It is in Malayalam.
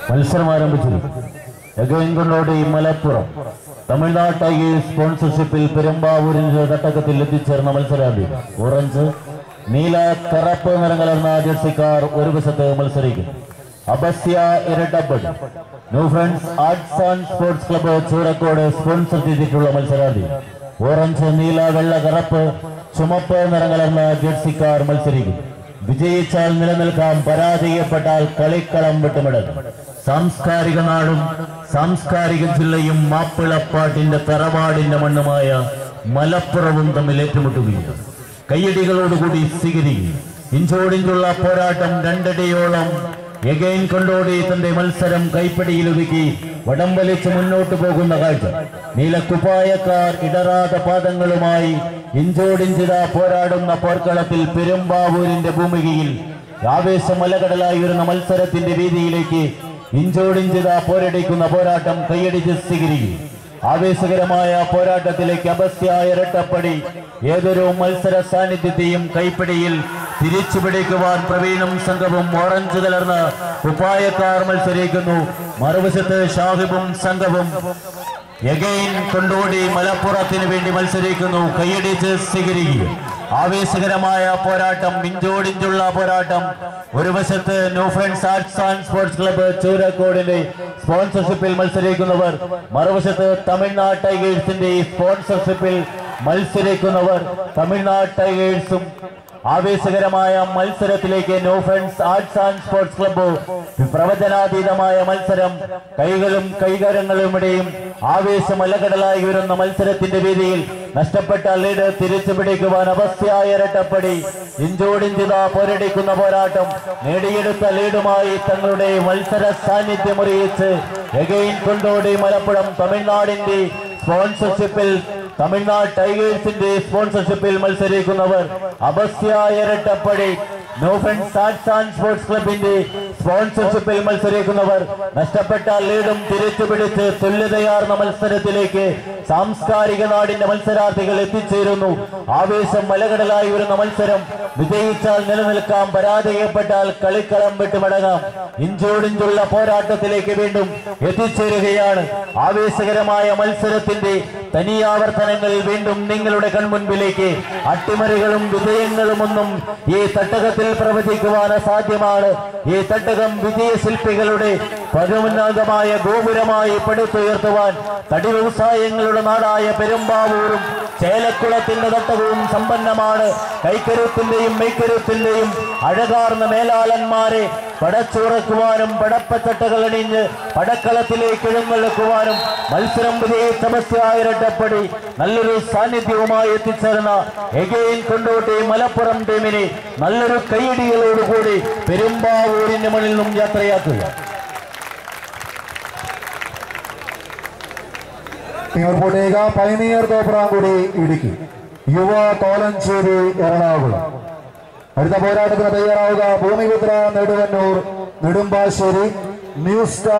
മത്സരം ആരംഭിച്ചിരിക്കും എഗൈൻകൊണ്ടോടി മലപ്പുറം തമിഴ്നാട് ടൈഗേഴ്സ് സ്പോൺസർഷിപ്പിൽ പെരുമ്പാവൂരിന്റെ തട്ടകത്തിൽ എത്തിച്ചേർന്ന മത്സരാർത്ഥി ഓറഞ്ച് നീല കറുപ്പ് നിറം കലർന്ന ജേഴ്സിക്കാർ ഒരു വശത്ത് മത്സരിക്കും അബസ്യ Irattapadi new friends arts and sports club Choorakode sponsor ചെയ്തിട്ടുള്ള മത്സരാർത്ഥി ഓറഞ്ച് നീല വെള്ള കറുപ്പ് ചുമപ്പ് നിറം കലർന്ന ജേഴ്സിക്കാർ മത്സരിക്കും വിജയിച്ചാൽ നിലനിൽക്കാം പരാജയപ്പെട്ടാൽ കളിക്കളം വിട്ടുമിടക്കും സാംസ്കാരിക നാടും സാംസ്കാരിക ജില്ലയും മാപ്പിളപ്പാട്ടിന്റെ തറവാടിന്റെ മണ്ണുമായ മലപ്പുറവും തമ്മിൽ ഏറ്റുമുട്ടുകയാണ് കയ്യടികളോടുകൂടി സ്വീകരിക്കും ഇഞ്ചോടിഞ്ചുള്ള പോരാട്ടം രണ്ടടിയോളം എഗൈൻ കൊണ്ടോടി തന്റെ മത്സരം കൈപ്പിടിയിൽ ഒതുക്കി വടംവലിച്ച് മുന്നോട്ട് പോകുന്ന കാഴ്ച നീലക്കുപ്പായക്കാർ ഇടറാത പാദങ്ങളുമായി ഇഞ്ചോടിഞ്ചിത പോരാടുന്ന പോർക്കളത്തിൽ പെരുമ്പാവൂരിന്റെ ഭൂമികയിൽ ആവേശമലകടലായി വരുന്ന മത്സരത്തിന്റെ വീതിയിലേക്ക് ഇഞ്ചോടിഞ്ചിത പോരടിക്കുന്ന പോരാട്ടം കൈയടിച്ച് സ്വീകരിക്കും ആവേശകരമായ പോരാട്ടത്തിലേക്ക് അപസ്യ ഇരട്ടപ്പടി ഏതൊരു മത്സര സാന്നിധ്യത്തെയും കൈപ്പിടിയിൽ തിരിച്ചുപിടിക്കുവാൻ പ്രവീണും സംഘവും ഓറഞ്ച് കലർന്ന ഉപായക്കാർ മത്സരിക്കുന്നു മറുവശത്ത് ഷാഹിബും സംഘവും എഗൈൻ കൊണ്ടോടി മലപ്പുറത്തിന് വേണ്ടി മത്സരിക്കുന്നു കൈയടിച്ച് സ്വീകരിക്കുക ആവേശകരമായ പോരാട്ടം ഇഞ്ചോടിഞ്ചുള്ള പോരാട്ടം ഒരു വശത്ത് new friends arts and sports club ചൂരക്കോടിന്റെ സ്പോൺസർഷിപ്പിൽ മത്സരിക്കുന്നവർ മറുവശത്ത് തമിഴ്നാട് ടൈഗേഴ്സിന്റെ സ്പോൺസർഷിപ്പിൽ മത്സരിക്കുന്നവർ തമിഴ്നാട് ടൈഗേഴ്സും ആവേശകരമായ മത്സരത്തിലേക്ക് new friends arts and sports club പ്രവചനാതീതമായ മത്സരം കൈകളും കൈകാരങ്ങളുമിടെയും ആവേശമലകടലായി വരുന്ന മത്സരത്തിന്റെ വേദിയിൽ നഷ്ടപ്പെട്ട ലീഡ് തിരിച്ചു പിടിക്കുവാൻ അവസ്ഥയായ ഇരട്ടപ്പടി ഇഞ്ചോടിഞ്ചിത പോരടിക്കുന്ന പോരാട്ടം നേടിയെടുത്ത ലീഡുമായി തങ്ങളുടെ മത്സര സാന്നിധ്യം അറിയിച്ച് എഗെയിൻ കൊണ്ടോടി മലപ്പുറം തമിഴ്നാടിന്റെ സ്പോൺസർഷിപ്പിൽ തമിഴ്നാട് ടൈഗേഴ്സിന്റെ സ്പോൺസർഷിപ്പിൽ മത്സരിക്കുന്നവർ അബസ്യ ഇരട്ടപ്പടി new friends arts and sports ക്ലബിന്റെ സ്പോൺസർഷിപ്പിൽ മത്സരിക്കുന്നവർ നഷ്ടപ്പെട്ട ലീഡും തിരിച്ചുപിടിച്ച് തുല്യതയാർന്ന മത്സരത്തിലേക്ക് സാംസ്കാരിക നാടിന്റെ മത്സരാർത്ഥികൾ എത്തിച്ചേരുന്നു ആവേശം മലകടലായി വരുന്ന മത്സരം വിജയിച്ചാൽ നിലനിൽക്കാം പരാജയപ്പെട്ടാൽ കളിക്കളം വിട്ടുമടങ്ങാം ഇഞ്ചോടിഞ്ചുള്ള പോരാട്ടത്തിലേക്ക് വീണ്ടും എത്തിച്ചേരുകയാണ് ആവേശകരമായ മത്സരത്തിന്റെ തനിയാവർത്തനങ്ങളിൽ വീണ്ടും നിങ്ങളുടെ കൺമുൻപിലേക്ക് അട്ടിമറികളും വിജയങ്ങളും ഒന്നും ഈ തട്ടകത്തിൽ പ്രവചിക്കുവാൻ അസാധ്യമാണ് ഈ തട്ടകം വിജയശില്പികളുടെ പരമോന്നതമായ ഗോപുരമായി പടുത്തുയർത്തുവാൻ തടി വ്യവസായങ്ങളുടെ നാടായ പെരുമ്പാവൂരും ചേലക്കുളത്തിന്റെ തട്ടകവും സമ്പന്നമാണ് കൈക്കരുത്തിന്റെയും മെയ്ക്കരുത്തിന്റെയും അഴകാർന്ന മേലാളന്മാരെ പടച്ചുറക്കുവാനും പടപ്പച്ചട്ടകൾ അണിഞ്ഞ് പടക്കളത്തിലേക്ക് എഴുന്നള്ളിക്കുവാനും മത്സരം വിജയിച്ച സമസ്യായിരട്ടപ്പടി നല്ലൊരു സാന്നിധ്യവുമായി എത്തിച്ചേർന്ന എഗെയിൻ കൊണ്ടോട്ടി മലപ്പുറം ടീമിനെ നല്ലൊരു കൈയടികളോടുകൂടി പെരുമ്പാവൂരിന്റെ മണ്ണിൽ നിന്നും യാത്രയാക്കുക തീർപ്പുടേക പൈനിയർ തോപ്രാങ്കുടി ഇടുക്കി യുവ കോലഞ്ചേരി എറണാകുളം അടുത്ത പോരാട്ടത്തിന് തയ്യാറാവുക ഭൂമിപുത്ര നെടുവന്നൂർ നെടുമ്പാശ്ശേരി ന്യൂസ് സ്റ്റാർ